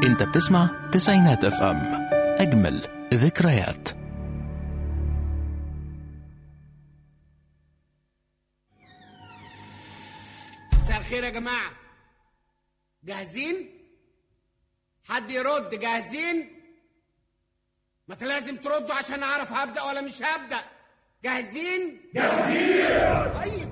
انت بتسمع تسعينات اف ام اجمل ذكريات مساء الخير يا جماعة جاهزين؟ حد يرد جاهزين؟ ما انت لازم تردوا عشان اعرف هبدأ ولا مش هبدأ جاهزين؟ جاهزين طيب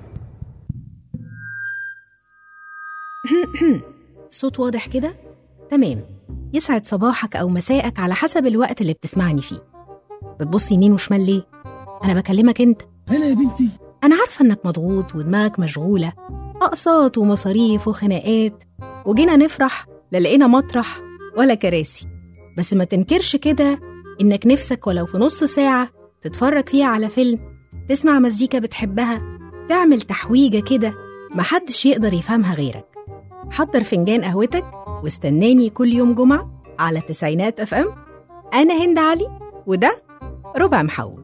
صوت واضح كده؟ تمام يسعد صباحك أو مساءك على حسب الوقت اللي بتسمعني فيه بتبص يمين وشمال ليه؟ أنا بكلمك أنت هلا يا بنتي أنا عارفة إنك مضغوط ودماغك مشغولة أقساط ومصاريف وخناقات وجينا نفرح لا لقينا مطرح ولا كراسي بس ما تنكرش كده إنك نفسك ولو في نص ساعة تتفرج فيها على فيلم تسمع مزيكا بتحبها تعمل تحويجة كده محدش يقدر يفهمها غيرك حضر فنجان قهوتك واستناني كل يوم جمعة على تسعينات اف ام أنا هند علي وده ربع محوج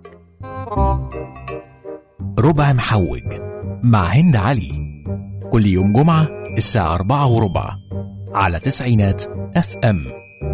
ربع محوج مع هند علي كل يوم جمعة الساعة أربعة وربع على تسعينات اف ام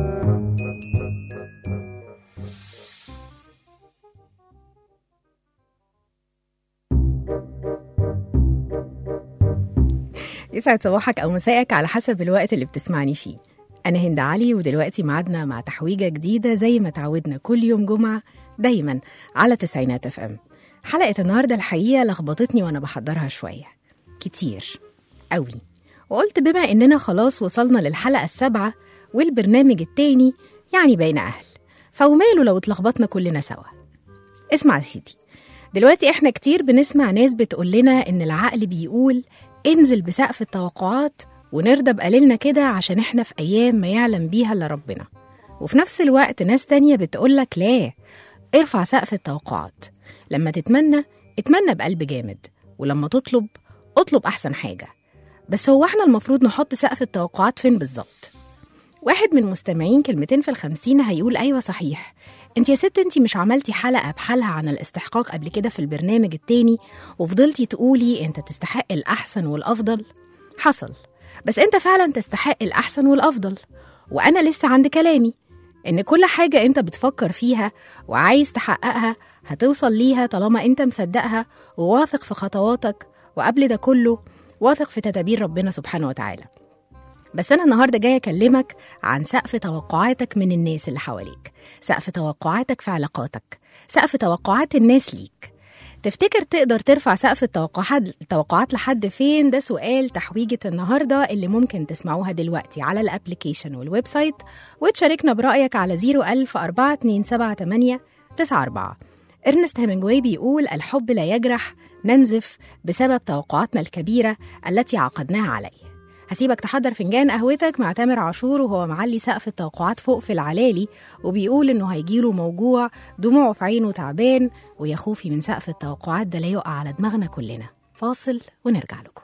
يسعد صباحك أو مساءك على حسب الوقت اللي بتسمعني فيه أنا هند علي ودلوقتي معادنا مع تحويجة جديدة زي ما تعودنا كل يوم جمعة دايما على تسعينات اف ام حلقة النهاردة الحقيقة لخبطتني وأنا بحضرها شوية كتير قوي وقلت بما إننا خلاص وصلنا للحلقة السابعة والبرنامج التاني يعني بين أهل فوماله لو اتلخبطنا كلنا سوا اسمع يا سيدي دلوقتي احنا كتير بنسمع ناس بتقول لنا ان العقل بيقول انزل بسقف التوقعات ونرضى بقليلنا كده عشان احنا في ايام ما يعلم بيها الا ربنا وفي نفس الوقت ناس تانية بتقولك لا ارفع سقف التوقعات لما تتمنى اتمنى بقلب جامد ولما تطلب اطلب احسن حاجة بس هو احنا المفروض نحط سقف التوقعات فين بالظبط واحد من مستمعين كلمتين في الخمسين هيقول أيوة صحيح انت يا ست انت مش عملتي حلقة بحالها عن الاستحقاق قبل كده في البرنامج التاني وفضلتي تقولي انت تستحق الأحسن والأفضل حصل بس انت فعلا تستحق الأحسن والأفضل وأنا لسه عند كلامي إن كل حاجة أنت بتفكر فيها وعايز تحققها هتوصل ليها طالما أنت مصدقها وواثق في خطواتك وقبل ده كله واثق في تدابير ربنا سبحانه وتعالى بس أنا النهاردة جاية أكلمك عن سقف توقعاتك من الناس اللي حواليك سقف توقعاتك في علاقاتك سقف توقعات الناس ليك تفتكر تقدر ترفع سقف التوقعات التوقعات لحد فين ده سؤال تحويجة النهاردة اللي ممكن تسمعوها دلوقتي على الابليكيشن والويب سايت وتشاركنا برأيك على 0104278 إرنست هيمنجواي بيقول الحب لا يجرح ننزف بسبب توقعاتنا الكبيرة التي عقدناها عليه هسيبك تحضر فنجان قهوتك مع تامر عاشور وهو معلي سقف التوقعات فوق في العلالي وبيقول انه هيجيله موجوع دموعه في عينه تعبان ويا خوفي من سقف التوقعات ده لا يقع على دماغنا كلنا فاصل ونرجع لكم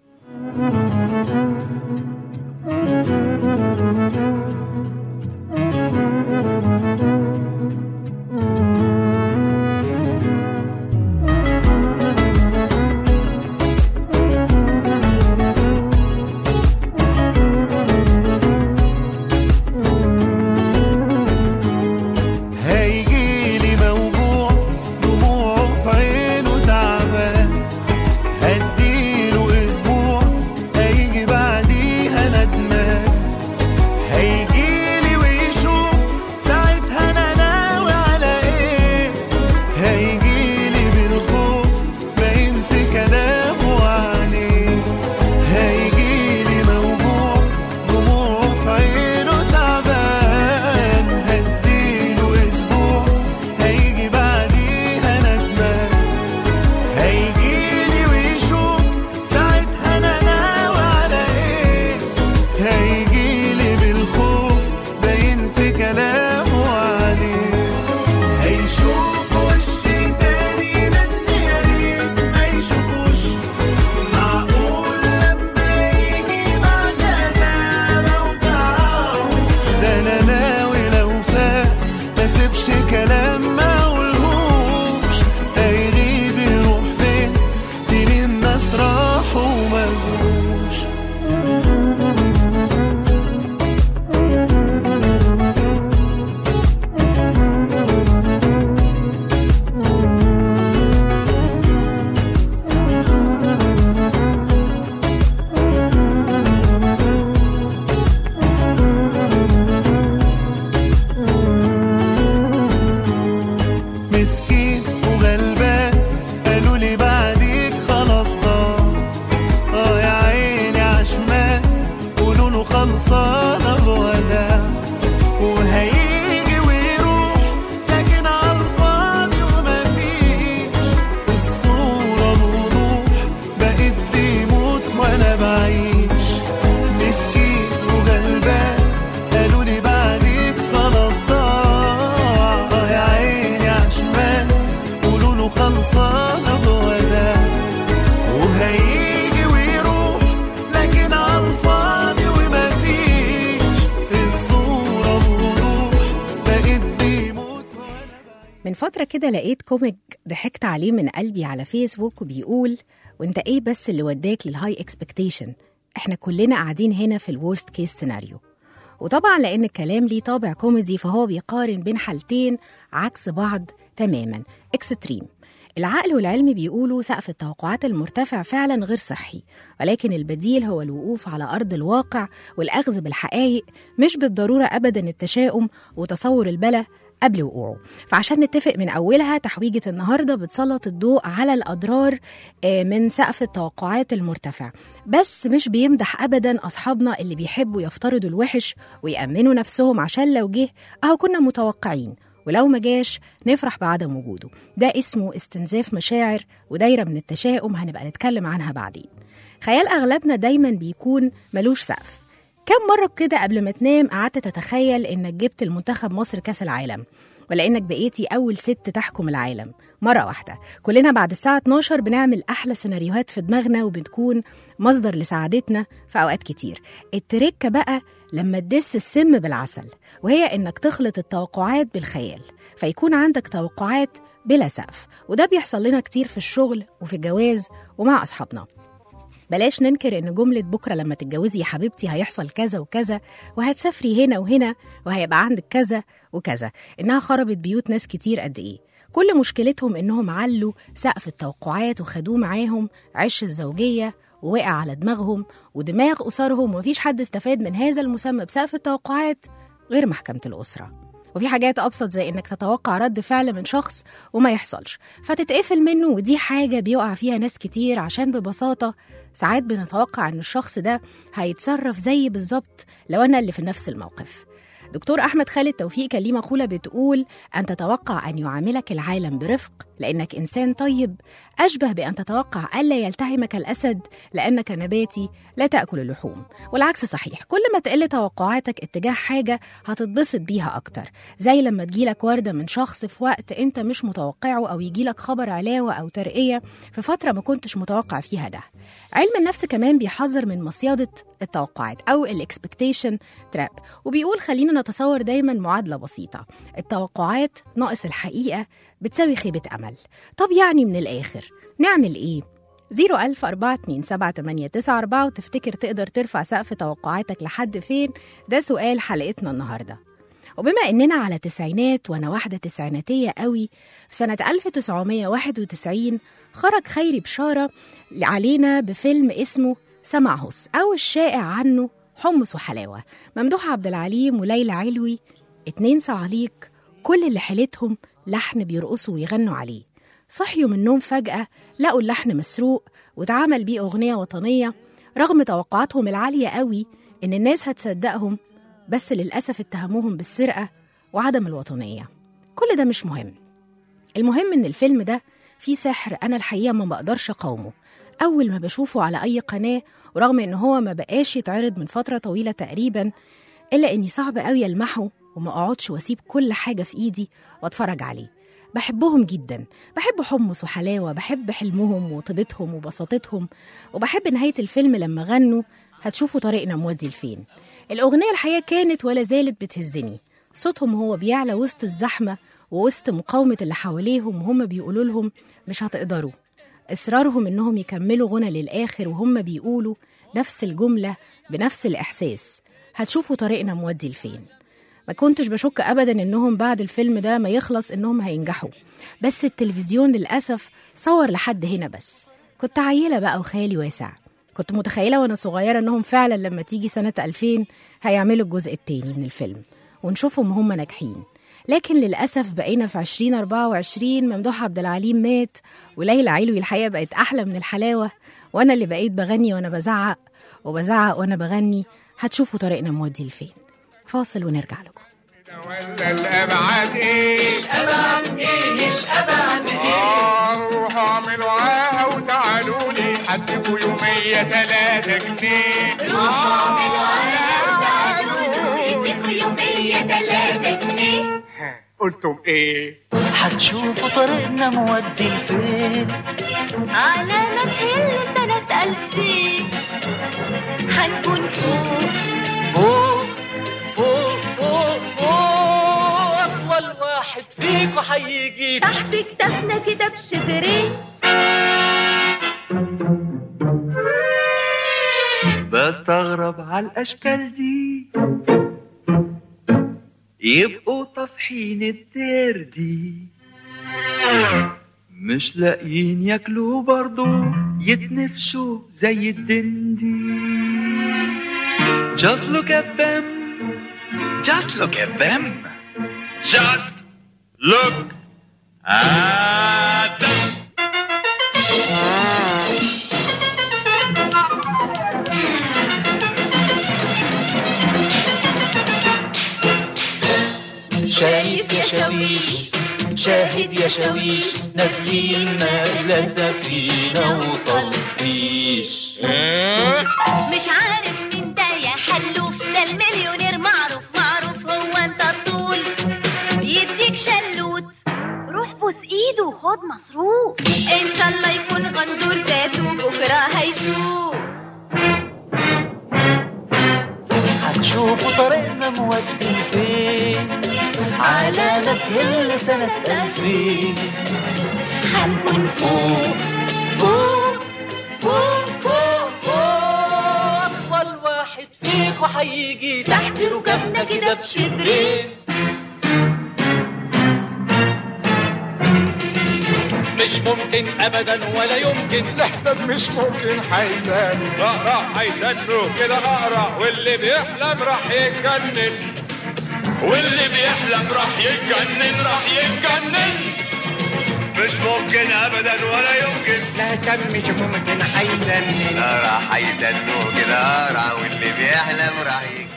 هيجيلي موجوع دموعه في عينه تعبان هديله اسبوع هيجي بعديها ندمان هيجي فترة كده لقيت كوميك ضحكت عليه من قلبي على فيسبوك وبيقول وانت ايه بس اللي وداك للهاي اكسبكتيشن احنا كلنا قاعدين هنا في الورست كيس سيناريو وطبعا لان الكلام ليه طابع كوميدي فهو بيقارن بين حالتين عكس بعض تماما اكستريم العقل والعلم بيقولوا سقف التوقعات المرتفع فعلا غير صحي ولكن البديل هو الوقوف على أرض الواقع والأخذ بالحقائق مش بالضرورة أبدا التشاؤم وتصور البلا قبل وقوعه فعشان نتفق من أولها تحويجة النهاردة بتسلط الضوء على الأضرار آه، من سقف التوقعات المرتفع بس مش بيمدح أبدا أصحابنا اللي بيحبوا يفترضوا الوحش ويأمنوا نفسهم عشان لو جه أهو كنا متوقعين ولو ما جاش نفرح بعدم وجوده ده اسمه استنزاف مشاعر ودايرة من التشاؤم هنبقى نتكلم عنها بعدين خيال أغلبنا دايما بيكون ملوش سقف كم مرة كده قبل ما تنام قعدت تتخيل إنك جبت المنتخب مصر كأس العالم ولا إنك بقيتي أول ست تحكم العالم مرة واحدة كلنا بعد الساعة 12 بنعمل أحلى سيناريوهات في دماغنا وبتكون مصدر لسعادتنا في أوقات كتير التركة بقى لما تدس السم بالعسل وهي إنك تخلط التوقعات بالخيال فيكون عندك توقعات بلا سقف وده بيحصل لنا كتير في الشغل وفي الجواز ومع أصحابنا بلاش ننكر ان جملة بكرة لما تتجوزي يا حبيبتي هيحصل كذا وكذا وهتسافري هنا وهنا وهيبقى عندك كذا وكذا انها خربت بيوت ناس كتير قد ايه كل مشكلتهم انهم علوا سقف التوقعات وخدوه معاهم عش الزوجية ووقع على دماغهم ودماغ أسرهم ومفيش حد استفاد من هذا المسمى بسقف التوقعات غير محكمة الأسرة وفي حاجات أبسط زي إنك تتوقع رد فعل من شخص وما يحصلش فتتقفل منه ودي حاجة بيقع فيها ناس كتير عشان ببساطة ساعات بنتوقع إن الشخص ده هيتصرف زي بالظبط لو أنا اللي في نفس الموقف دكتور أحمد خالد توفيق كان ليه مقولة بتقول أن تتوقع أن يعاملك العالم برفق لأنك إنسان طيب أشبه بأن تتوقع ألا يلتهمك الأسد لأنك نباتي لا تأكل اللحوم والعكس صحيح كل ما تقل توقعاتك اتجاه حاجة هتتبسط بيها أكتر زي لما تجيلك وردة من شخص في وقت أنت مش متوقعه أو يجيلك خبر علاوة أو ترقية في فترة ما كنتش متوقع فيها ده علم النفس كمان بيحذر من مصيادة التوقعات أو الاكسبكتيشن تراب وبيقول خلينا نتصور دايما معادلة بسيطة التوقعات ناقص الحقيقة بتساوي خيبة أمل طب يعني من الآخر نعمل إيه؟ 010427894 وتفتكر تقدر ترفع سقف توقعاتك لحد فين؟ ده سؤال حلقتنا النهارده وبما إننا على تسعينات وأنا واحدة تسعيناتية قوي في سنة 1991 خرج خيري بشارة علينا بفيلم اسمه سمعهس أو الشائع عنه حمص وحلاوة ممدوح عبد العليم وليلى علوي اتنين صعاليق كل اللي حيلتهم لحن بيرقصوا ويغنوا عليه صحيوا من النوم فجأة لقوا اللحن مسروق واتعمل بيه أغنية وطنية رغم توقعاتهم العالية قوي إن الناس هتصدقهم بس للأسف اتهموهم بالسرقة وعدم الوطنية كل ده مش مهم المهم إن الفيلم ده فيه سحر أنا الحقيقة ما بقدرش أقاومه أول ما بشوفه على أي قناة ورغم إن هو ما بقاش يتعرض من فترة طويلة تقريبا إلا إني صعب قوي ألمحه وما أقعدش وأسيب كل حاجة في إيدي وأتفرج عليه بحبهم جدا بحب حمص وحلاوة بحب حلمهم وطيبتهم وبساطتهم وبحب نهاية الفيلم لما غنوا هتشوفوا طريقنا مودي لفين الأغنية الحقيقة كانت ولا زالت بتهزني صوتهم هو بيعلى وسط الزحمة ووسط مقاومة اللي حواليهم وهم بيقولوا لهم مش هتقدروا إصرارهم إنهم يكملوا غنى للآخر وهم بيقولوا نفس الجملة بنفس الإحساس هتشوفوا طريقنا مودي لفين ما كنتش بشك أبدا إنهم بعد الفيلم ده ما يخلص إنهم هينجحوا بس التلفزيون للأسف صور لحد هنا بس كنت عيلة بقى وخيالي واسع كنت متخيلة وأنا صغيرة إنهم فعلا لما تيجي سنة 2000 هيعملوا الجزء التاني من الفيلم ونشوفهم هم ناجحين لكن للأسف بقينا في 2024 ممدوح عبد العليم مات وليلى علوي الحقيقة بقت أحلى من الحلاوة وأنا اللي بقيت بغني وأنا بزعق وبزعق وأنا بغني هتشوفوا طريقنا مودي لفين فاصل ونرجع لكم ولا الابعاد ايه الأبعد إيه الأبعد إيه آه، روحوا اعملوا عاهه وتعالوا لي حدفوا يومية تلاتة جنيه روحوا اعملوا عاهة تعالوا لي. يديكوا يومية تلاتة جنيه ها، قلتم ايه هتشوفوا طريقنا مودي لفين على ما تهل سنة ألفين هنكون فوق فوق فوق فوق فوق أطول واحد فيكم هيجي جديد تحت كتافنا كده بشبرين بستغرب على الأشكال دي يبقوا طافحين الدير دي مش لاقيين ياكلوا برضو يتنفشوا زي الدندي Just look at them Just look at them Just look at them شايف يا شاويش شاهد يا شاويش نازلين نازلة سفينة وطلفيش مش عارف مين ده يا حلوف ده المليونير معروف معروف هو انت الطول بيديك شلوت روح بوس ايده وخد مصروف ان شاء الله يكون غندور ذاته بكره هيشوف هتشوفوا طريقنا مودي فين على نتهل سنة ألفين هنكون فوق فوق فوق فوق فوق أطول واحد فيكوا هيجي تحت ركبنا كده بشبرين مش ممكن ابدا ولا يمكن الاحلام مش ممكن حيزان اقرا هيتنوا كده اقرا واللي بيحلم راح يتجنن واللي بيحلم راح يتجنن راح يتجنن مش ممكن ابدا ولا يمكن لا كم مش ممكن حيسنن راح يدنوا كده قرع واللي بيحلم راح يتجنن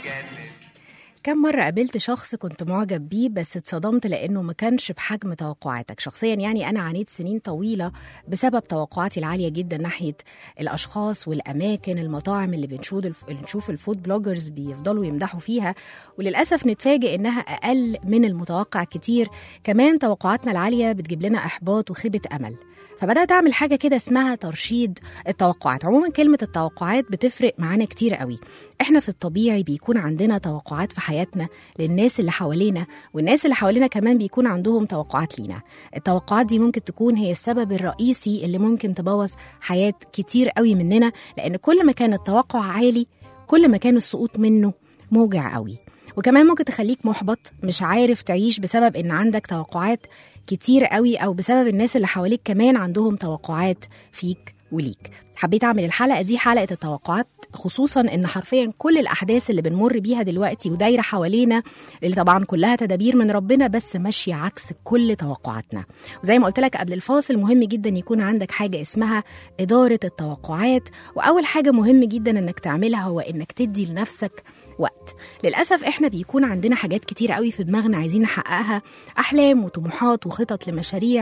كم مرة قابلت شخص كنت معجب بيه بس اتصدمت لأنه ما كانش بحجم توقعاتك شخصيا يعني أنا عانيت سنين طويلة بسبب توقعاتي العالية جدا ناحية الأشخاص والأماكن المطاعم اللي بنشوف اللي نشوف الفود بلوجرز بيفضلوا يمدحوا فيها وللأسف نتفاجئ إنها أقل من المتوقع كتير كمان توقعاتنا العالية بتجيب لنا إحباط وخيبة أمل فبدات اعمل حاجه كده اسمها ترشيد التوقعات عموما كلمه التوقعات بتفرق معانا كتير قوي احنا في الطبيعي بيكون عندنا توقعات في حياتنا للناس اللي حوالينا والناس اللي حوالينا كمان بيكون عندهم توقعات لينا التوقعات دي ممكن تكون هي السبب الرئيسي اللي ممكن تبوظ حياه كتير قوي مننا لان كل ما كان التوقع عالي كل ما كان السقوط منه موجع قوي وكمان ممكن تخليك محبط مش عارف تعيش بسبب ان عندك توقعات كتير قوي او بسبب الناس اللي حواليك كمان عندهم توقعات فيك وليك حبيت اعمل الحلقه دي حلقه التوقعات خصوصا ان حرفيا كل الاحداث اللي بنمر بيها دلوقتي ودايره حوالينا اللي طبعا كلها تدابير من ربنا بس ماشيه عكس كل توقعاتنا وزي ما قلت لك قبل الفاصل مهم جدا يكون عندك حاجه اسمها اداره التوقعات واول حاجه مهم جدا انك تعملها هو انك تدي لنفسك وقت للأسف إحنا بيكون عندنا حاجات كتير قوي في دماغنا عايزين نحققها أحلام وطموحات وخطط لمشاريع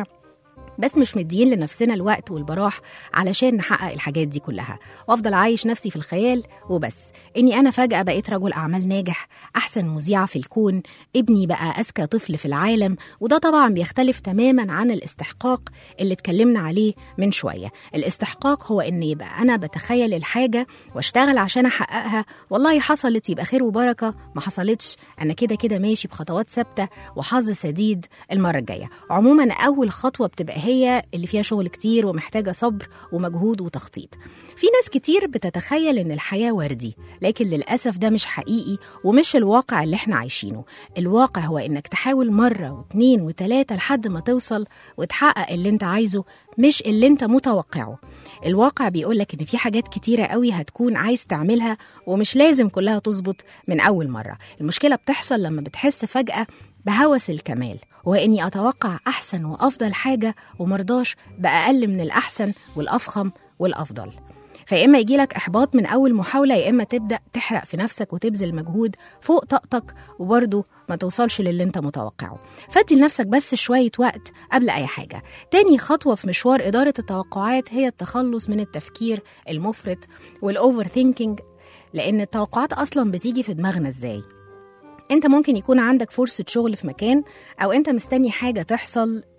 بس مش مديين لنفسنا الوقت والبراح علشان نحقق الحاجات دي كلها وافضل عايش نفسي في الخيال وبس اني انا فجاه بقيت رجل اعمال ناجح احسن مذيعه في الكون ابني بقى اذكى طفل في العالم وده طبعا بيختلف تماما عن الاستحقاق اللي اتكلمنا عليه من شويه الاستحقاق هو ان يبقى انا بتخيل الحاجه واشتغل عشان احققها والله حصلت يبقى خير وبركه ما حصلتش انا كده كده ماشي بخطوات ثابته وحظ سديد المره الجايه عموما اول خطوه بتبقى هي اللي فيها شغل كتير ومحتاجه صبر ومجهود وتخطيط في ناس كتير بتتخيل ان الحياه وردي لكن للاسف ده مش حقيقي ومش الواقع اللي احنا عايشينه الواقع هو انك تحاول مره واتنين وتلاته لحد ما توصل وتحقق اللي انت عايزه مش اللي انت متوقعه الواقع بيقولك ان في حاجات كتيرة قوي هتكون عايز تعملها ومش لازم كلها تظبط من اول مرة المشكلة بتحصل لما بتحس فجأة بهوس الكمال واني اتوقع احسن وافضل حاجة ومرضاش باقل من الاحسن والافخم والافضل فيا اما يجيلك احباط من اول محاوله يا اما تبدا تحرق في نفسك وتبذل مجهود فوق طاقتك وبرضه ما توصلش للي انت متوقعه فادي لنفسك بس شويه وقت قبل اي حاجه تاني خطوه في مشوار اداره التوقعات هي التخلص من التفكير المفرط والاوفر ثينكينج لان التوقعات اصلا بتيجي في دماغنا ازاي انت ممكن يكون عندك فرصة شغل في مكان او انت مستني حاجة تحصل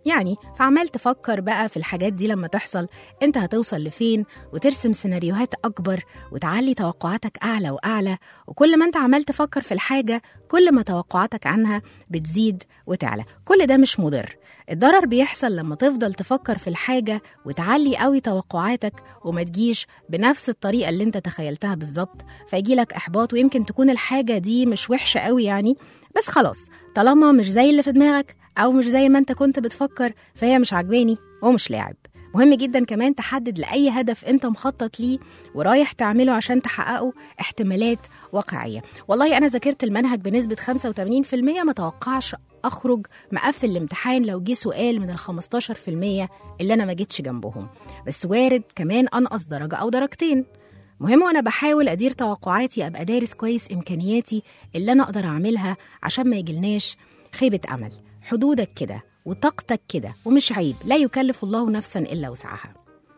يعني فعمال تفكر بقى في الحاجات دي لما تحصل انت هتوصل لفين وترسم سيناريوهات اكبر وتعلي توقعاتك اعلى واعلى وكل ما انت عمال تفكر في الحاجه كل ما توقعاتك عنها بتزيد وتعلى كل ده مش مضر الضرر بيحصل لما تفضل تفكر في الحاجه وتعلي قوي توقعاتك وما تجيش بنفس الطريقه اللي انت تخيلتها بالظبط فيجي لك احباط ويمكن تكون الحاجه دي مش وحشه قوي يعني بس خلاص طالما مش زي اللي في دماغك او مش زي ما انت كنت بتفكر فهي مش عجباني ومش لاعب مهم جدا كمان تحدد لأي هدف أنت مخطط ليه ورايح تعمله عشان تحققه احتمالات واقعية والله أنا ذاكرت المنهج بنسبة 85% ما توقعش أخرج مقفل الامتحان لو جه سؤال من ال 15% اللي أنا ما جيتش جنبهم بس وارد كمان أنقص درجة أو درجتين مهم وانا بحاول ادير توقعاتي ابقى دارس كويس امكانياتي اللي انا اقدر اعملها عشان ما يجيلناش خيبه امل حدودك كده وطاقتك كده ومش عيب لا يكلف الله نفسا الا وسعها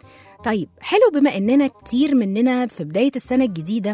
طيب حلو بما اننا كتير مننا في بدايه السنه الجديده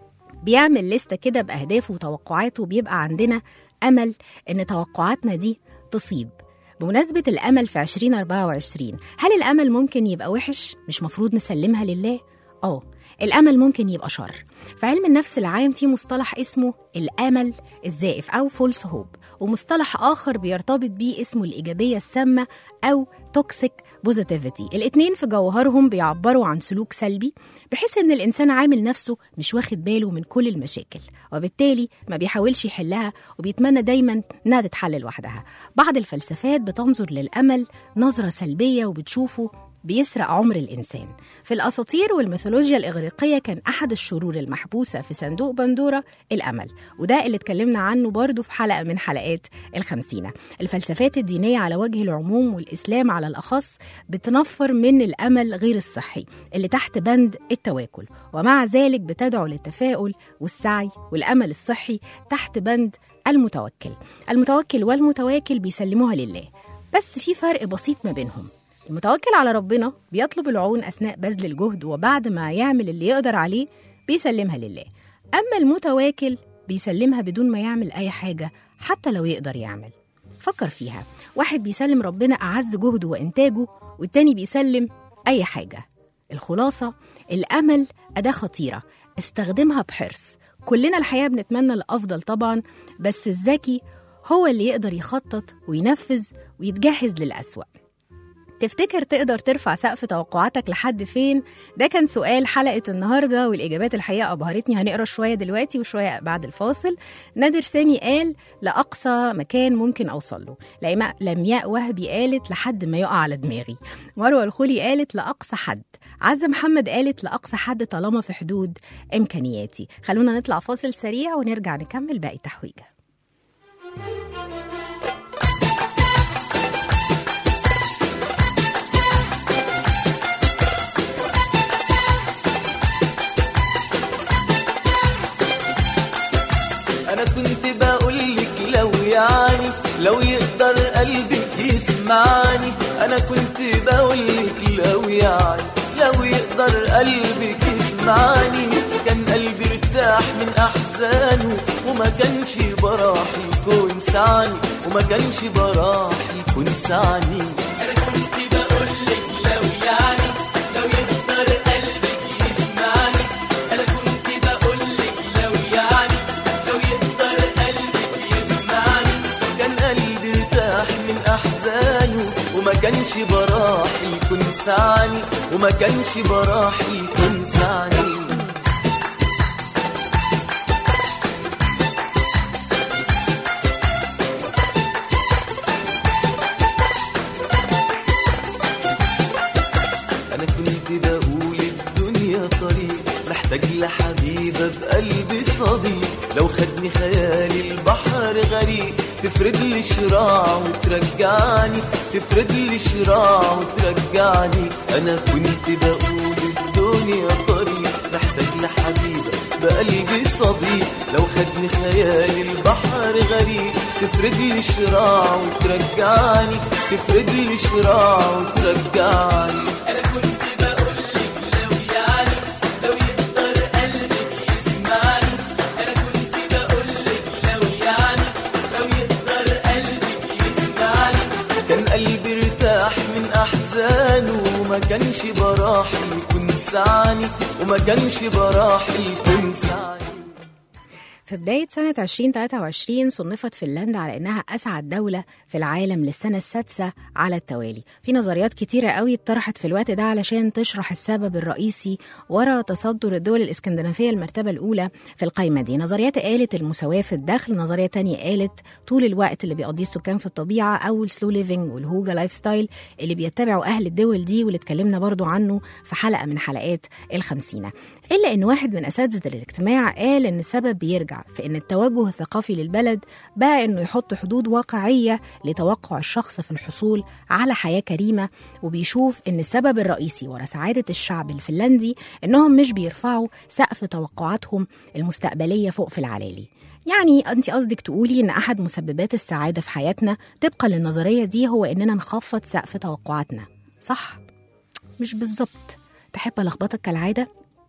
بيعمل لستة كده بأهدافه وتوقعاته وبيبقى عندنا أمل إن توقعاتنا دي تصيب بمناسبة الأمل في 2024 هل الأمل ممكن يبقى وحش؟ مش مفروض نسلمها لله؟ آه الأمل ممكن يبقى شر في علم النفس العام في مصطلح اسمه الأمل الزائف أو فولس هوب ومصطلح آخر بيرتبط بيه اسمه الإيجابية السامة أو توكسيك بوزيتيفيتي الاتنين في جوهرهم بيعبروا عن سلوك سلبي بحيث ان الانسان عامل نفسه مش واخد باله من كل المشاكل وبالتالي ما بيحاولش يحلها وبيتمنى دايما انها تتحل لوحدها بعض الفلسفات بتنظر للامل نظره سلبيه وبتشوفه بيسرق عمر الإنسان في الأساطير والميثولوجيا الإغريقية كان أحد الشرور المحبوسة في صندوق بندورة الأمل وده اللي اتكلمنا عنه برضه في حلقة من حلقات الخمسينة الفلسفات الدينية على وجه العموم والإسلام على الأخص بتنفر من الأمل غير الصحي اللي تحت بند التواكل ومع ذلك بتدعو للتفاؤل والسعي والأمل الصحي تحت بند المتوكل المتوكل والمتواكل بيسلموها لله بس في فرق بسيط ما بينهم المتوكل على ربنا بيطلب العون أثناء بذل الجهد وبعد ما يعمل اللي يقدر عليه بيسلمها لله أما المتواكل بيسلمها بدون ما يعمل أي حاجة حتى لو يقدر يعمل فكر فيها واحد بيسلم ربنا أعز جهده وإنتاجه والتاني بيسلم أي حاجة الخلاصة الأمل أداة خطيرة استخدمها بحرص كلنا الحقيقة بنتمنى الأفضل طبعا بس الذكي هو اللي يقدر يخطط وينفذ ويتجهز للأسوأ تفتكر تقدر ترفع سقف توقعاتك لحد فين؟ ده كان سؤال حلقة النهاردة والإجابات الحقيقة أبهرتني هنقرا شوية دلوقتي وشوية بعد الفاصل نادر سامي قال لأقصى مكان ممكن أوصل له لما- لمياء وهبي قالت لحد ما يقع على دماغي مروة الخولي قالت لأقصى حد عزة محمد قالت لأقصى حد طالما في حدود إمكانياتي خلونا نطلع فاصل سريع ونرجع نكمل باقي تحويجة انا كنت بقولك لو يعني لو يقدر قلبك يسمعني انا كنت بقولك لو يعني لو يقدر قلبك يسمعني كان قلبي ارتاح من احزانه وما كانش براح يكون سعني وما كانش براح يكون سعني انا كنت بقولك لو يعني لو يقدر قلبك يسمعني انا كنت بقولك لو يعني لو يقدر قلبك يسمعني كان قلبي ارتاح من احزانه وما كانش براح يكون سعني وما كانش براح يكون سعني انا كنت بقول الدنيا طريق محتاج لحبيبه بقلبي صديق لو خدني خيالي البحر غريق تفرد لي شراع وترجعني تفرد لي شراع وترجعني انا كنت بقول الدنيا طريق محتاج لحبيبه بقلبي صديق لو خدني خيالي البحر غريق تفرد لي شراع وترجعني تفرد لي شراع وترجعني انا كنت بقول لك لو يعني لو يقدر قلبك يسمعني انا كنت بقول لك لو يعني لو يقدر قلبك يسمعني كان قلبي وما كانش براح يكون سعني وما كانش براح يكون سعني في بداية سنة 2023 صنفت فنلندا على إنها أسعد دولة في العالم للسنة السادسة على التوالي في نظريات كتيرة قوي اتطرحت في الوقت ده علشان تشرح السبب الرئيسي وراء تصدر الدول الإسكندنافية المرتبة الأولى في القائمة دي نظريات قالت المساواة في الدخل نظرية تانية قالت طول الوقت اللي بيقضيه السكان في الطبيعة أو السلو ليفنج والهوجا لايف ستايل اللي بيتبعوا أهل الدول دي واللي اتكلمنا برضو عنه في حلقة من حلقات الخمسينة إلا إن واحد من أساتذة الاجتماع قال إن السبب بيرجع في إن التوجه الثقافي للبلد بقى إنه يحط حدود واقعية لتوقع الشخص في الحصول على حياة كريمة وبيشوف إن السبب الرئيسي ورا سعادة الشعب الفنلندي إنهم مش بيرفعوا سقف توقعاتهم المستقبلية فوق في العلالي يعني أنت قصدك تقولي إن أحد مسببات السعادة في حياتنا طبقا للنظرية دي هو إننا نخفض سقف توقعاتنا صح؟ مش بالظبط تحب ألخبطك كالعادة؟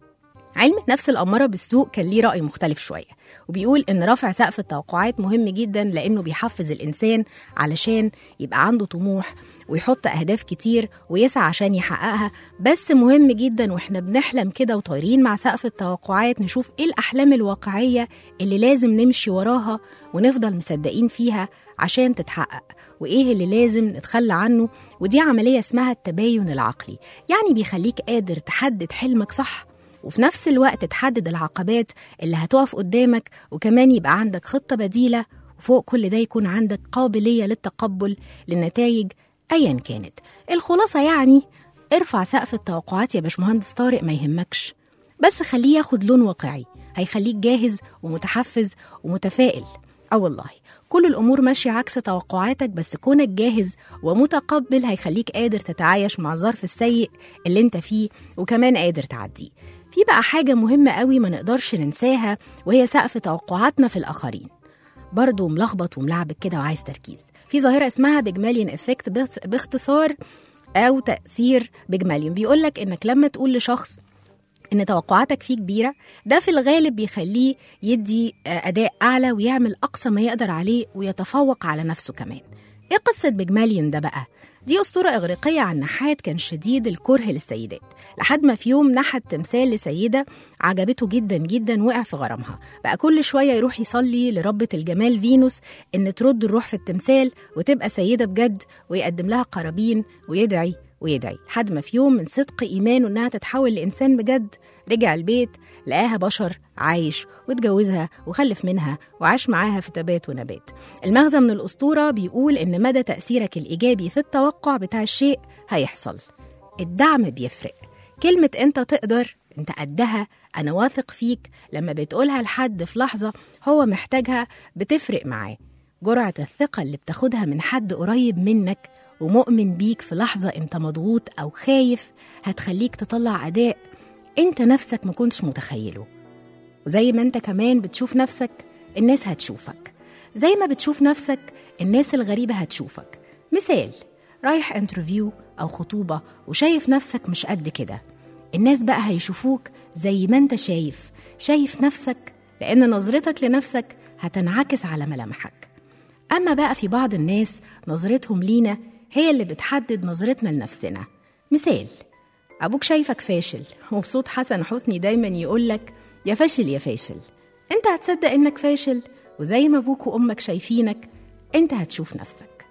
علم النفس الأمارة بالسوء كان ليه رأي مختلف شوية وبيقول إن رفع سقف التوقعات مهم جدا لأنه بيحفز الإنسان علشان يبقى عنده طموح ويحط أهداف كتير ويسعى عشان يحققها بس مهم جدا وإحنا بنحلم كده وطايرين مع سقف التوقعات نشوف إيه الأحلام الواقعية اللي لازم نمشي وراها ونفضل مصدقين فيها عشان تتحقق وإيه اللي لازم نتخلى عنه ودي عملية اسمها التباين العقلي يعني بيخليك قادر تحدد حلمك صح وفي نفس الوقت تحدد العقبات اللي هتقف قدامك وكمان يبقى عندك خطة بديلة وفوق كل ده يكون عندك قابلية للتقبل للنتائج أيا كانت الخلاصة يعني ارفع سقف التوقعات يا باشمهندس طارق ما يهمكش بس خليه ياخد لون واقعي هيخليك جاهز ومتحفز ومتفائل اه والله كل الامور ماشيه عكس توقعاتك بس كونك جاهز ومتقبل هيخليك قادر تتعايش مع الظرف السيء اللي انت فيه وكمان قادر تعديه في بقى حاجه مهمه قوي ما نقدرش ننساها وهي سقف توقعاتنا في الاخرين برضه ملخبط وملعبك كده وعايز تركيز في ظاهره اسمها بيجماليون افكت باختصار او تاثير بيجماليون بيقولك انك لما تقول لشخص ان توقعاتك فيه كبيره ده في الغالب بيخليه يدي اداء اعلى ويعمل اقصى ما يقدر عليه ويتفوق على نفسه كمان ايه قصه بيجماليون ده بقى دي أسطورة إغريقية عن نحات كان شديد الكره للسيدات لحد ما في يوم نحت تمثال لسيدة عجبته جدا جدا وقع في غرامها بقى كل شوية يروح يصلي لربة الجمال فينوس إن ترد الروح في التمثال وتبقى سيدة بجد ويقدم لها قرابين ويدعي ويدعي لحد ما في يوم من صدق إيمانه إنها تتحول لإنسان بجد رجع البيت لقاها بشر عايش واتجوزها وخلف منها وعاش معاها في تبات ونبات المغزى من الأسطورة بيقول إن مدى تأثيرك الإيجابي في التوقع بتاع الشيء هيحصل الدعم بيفرق كلمة أنت تقدر أنت قدها أنا واثق فيك لما بتقولها لحد في لحظة هو محتاجها بتفرق معاه جرعة الثقة اللي بتاخدها من حد قريب منك ومؤمن بيك في لحظة أنت مضغوط أو خايف هتخليك تطلع أداء أنت نفسك ما كنتش متخيله وزي ما أنت كمان بتشوف نفسك الناس هتشوفك زي ما بتشوف نفسك الناس الغريبة هتشوفك مثال رايح انترفيو أو خطوبة وشايف نفسك مش قد كده الناس بقى هيشوفوك زي ما أنت شايف شايف نفسك لأن نظرتك لنفسك هتنعكس على ملامحك أما بقى في بعض الناس نظرتهم لينا هي اللي بتحدد نظرتنا لنفسنا مثال أبوك شايفك فاشل وبصوت حسن حسني دايما يقولك يا فاشل يا فاشل أنت هتصدق إنك فاشل وزي ما أبوك وأمك شايفينك أنت هتشوف نفسك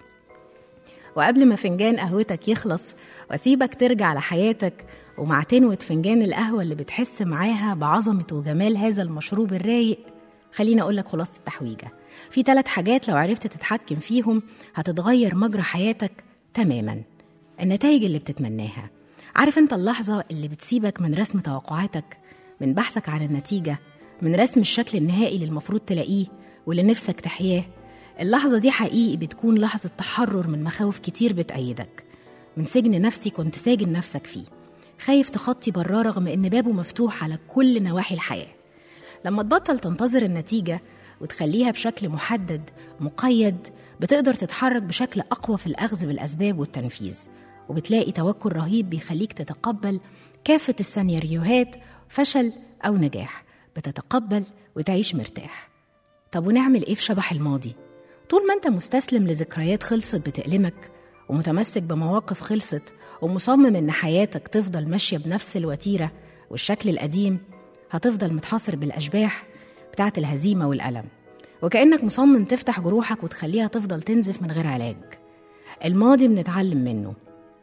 وقبل ما فنجان قهوتك يخلص واسيبك ترجع لحياتك ومع تنوة فنجان القهوة اللي بتحس معاها بعظمة وجمال هذا المشروب الرايق خليني أقولك خلاصة التحويجة في ثلاث حاجات لو عرفت تتحكم فيهم هتتغير مجرى حياتك تماما النتائج اللي بتتمناها عارف انت اللحظة اللي بتسيبك من رسم توقعاتك من بحثك عن النتيجة من رسم الشكل النهائي اللي المفروض تلاقيه واللي نفسك تحياه اللحظة دي حقيقي بتكون لحظة تحرر من مخاوف كتير بتأيدك من سجن نفسي كنت ساجن نفسك فيه خايف تخطي براه رغم إن بابه مفتوح على كل نواحي الحياة لما تبطل تنتظر النتيجة وتخليها بشكل محدد مقيد بتقدر تتحرك بشكل أقوى في الأخذ بالأسباب والتنفيذ وبتلاقي توكل رهيب بيخليك تتقبل كافة السيناريوهات فشل أو نجاح بتتقبل وتعيش مرتاح طب ونعمل إيه في شبح الماضي؟ طول ما أنت مستسلم لذكريات خلصت بتألمك ومتمسك بمواقف خلصت ومصمم إن حياتك تفضل ماشية بنفس الوتيرة والشكل القديم هتفضل متحاصر بالأشباح بتاعة الهزيمة والألم وكأنك مصمم تفتح جروحك وتخليها تفضل تنزف من غير علاج الماضي بنتعلم منه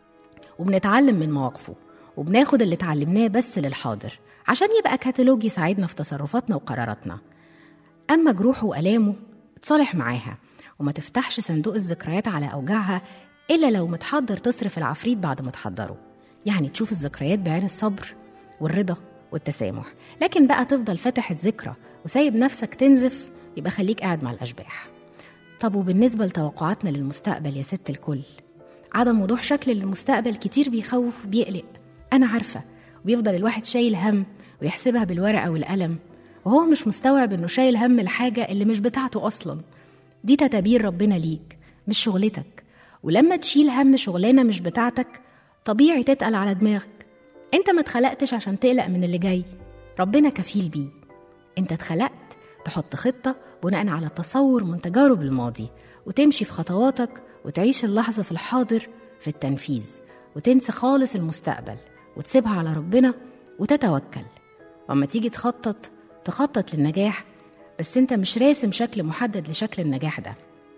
وبنتعلم من مواقفه وبناخد اللي اتعلمناه بس للحاضر عشان يبقى كتالوج يساعدنا في تصرفاتنا وقراراتنا أما جروحه وآلامه اتصالح معاها وما تفتحش صندوق الذكريات على أوجاعها إلا لو متحضر تصرف العفريت بعد ما تحضره يعني تشوف الذكريات بعين الصبر والرضا والتسامح لكن بقى تفضل فاتح الذكرى وسايب نفسك تنزف يبقى خليك قاعد مع الأشباح طب وبالنسبة لتوقعاتنا للمستقبل يا ست الكل عدم وضوح شكل للمستقبل كتير بيخوف وبيقلق أنا عارفة وبيفضل الواحد شايل هم ويحسبها بالورقة والقلم وهو مش مستوعب إنه شايل هم الحاجة اللي مش بتاعته أصلا دي تدابير ربنا ليك مش شغلتك ولما تشيل هم شغلانة مش بتاعتك طبيعي تتقل على دماغك انت ما اتخلقتش عشان تقلق من اللي جاي ربنا كفيل بيه انت اتخلقت تحط خطة بناء على تصور من تجارب الماضي وتمشي في خطواتك وتعيش اللحظة في الحاضر في التنفيذ وتنسى خالص المستقبل وتسيبها على ربنا وتتوكل وأما تيجي تخطط تخطط للنجاح بس انت مش راسم شكل محدد لشكل النجاح ده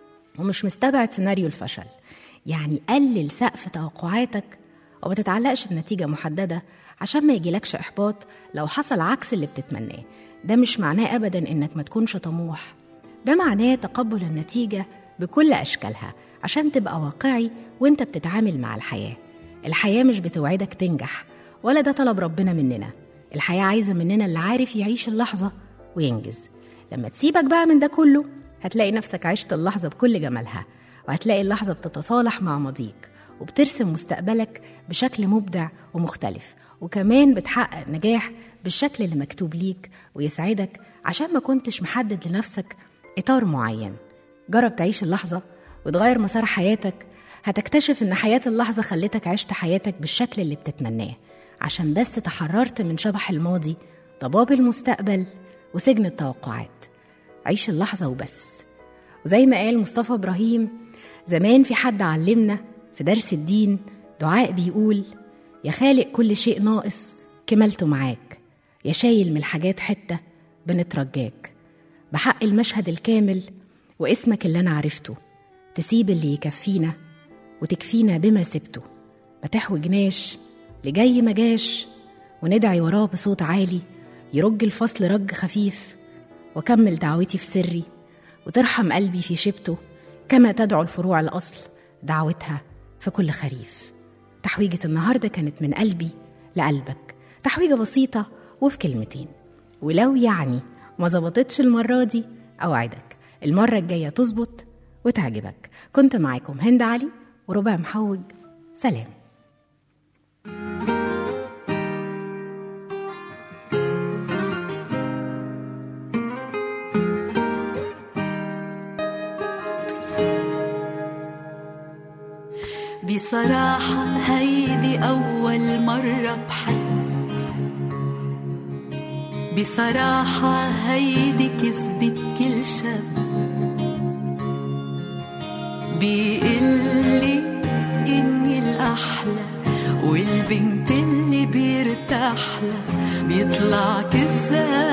ومش مستبعد سيناريو الفشل يعني قلل سقف توقعاتك وما تتعلقش بنتيجة محددة عشان ما يجيلكش إحباط لو حصل عكس اللي بتتمناه ده مش معناه أبدا إنك ما تكونش طموح ده معناه تقبل النتيجة بكل أشكالها عشان تبقى واقعي وانت بتتعامل مع الحياة الحياة مش بتوعدك تنجح ولا ده طلب ربنا مننا الحياة عايزة مننا اللي عارف يعيش اللحظة وينجز لما تسيبك بقى من ده كله هتلاقي نفسك عشت اللحظة بكل جمالها وهتلاقي اللحظة بتتصالح مع ماضيك وبترسم مستقبلك بشكل مبدع ومختلف وكمان بتحقق نجاح بالشكل اللي مكتوب ليك ويسعدك عشان ما كنتش محدد لنفسك إطار معين جرب تعيش اللحظة وتغير مسار حياتك هتكتشف إن حياة اللحظة خلتك عشت حياتك بالشكل اللي بتتمناه عشان بس تحررت من شبح الماضي ضباب المستقبل وسجن التوقعات عيش اللحظة وبس وزي ما قال مصطفى إبراهيم زمان في حد علمنا في درس الدين دعاء بيقول يا خالق كل شيء ناقص كملته معاك يا شايل من الحاجات حتة بنترجاك بحق المشهد الكامل واسمك اللي أنا عرفته تسيب اللي يكفينا وتكفينا بما سبته ما تحوجناش لجاي ما جاش وندعي وراه بصوت عالي يرج الفصل رج خفيف وكمل دعوتي في سري وترحم قلبي في شبته كما تدعو الفروع الأصل دعوتها في كل خريف تحويجة النهاردة كانت من قلبي لقلبك تحويجة بسيطة وفي كلمتين ولو يعني ما ظبطتش المرة دي أوعدك المرة الجاية تظبط وتعجبك كنت معاكم هند علي وربع محوج سلام بصراحة هيدي أول مرة بحب بصراحة هيدي كذبة كل شاب بيقلي إني الأحلى والبنت اللي بيرتاح لها بيطلع كذاب